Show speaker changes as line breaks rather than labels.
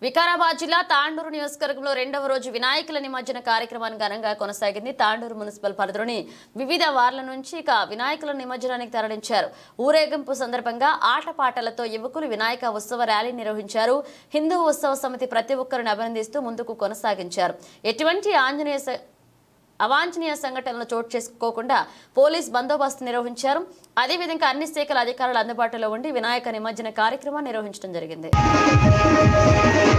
వికారాబాద్ జిల్లా తాండూరు నియోజకవర్గంలో రెండవ రోజు వినాయకుల నిమజ్జన కార్యక్రమాన్ని ఘనంగా కొనసాగింది తాండూరు మున్సిపల్ పరిధిలోని వివిధ వార్ల నుంచి ఇక వినాయకుల నిమజ్జనానికి తరలించారు ఊరేగింపు సందర్భంగా ఆటపాటలతో యువకులు వినాయక ఉత్సవ ర్యాలీ నిర్వహించారు హిందూ ఉత్సవ సమితి ప్రతి ఒక్కరిని అభినందిస్తూ ముందుకు కొనసాగించారు ఎటువంటి ఆంజనేయ స- అవాంఛనీయ సంఘటనలు చోటు చేసుకోకుండా పోలీస్ బందోబస్తు నిర్వహించారు అదేవిధంగా అన్ని శాఖల అధికారులు అందుబాటులో ఉండి వినాయక నిమజ్జన కార్యక్రమాన్ని నిర్వహించడం జరిగింది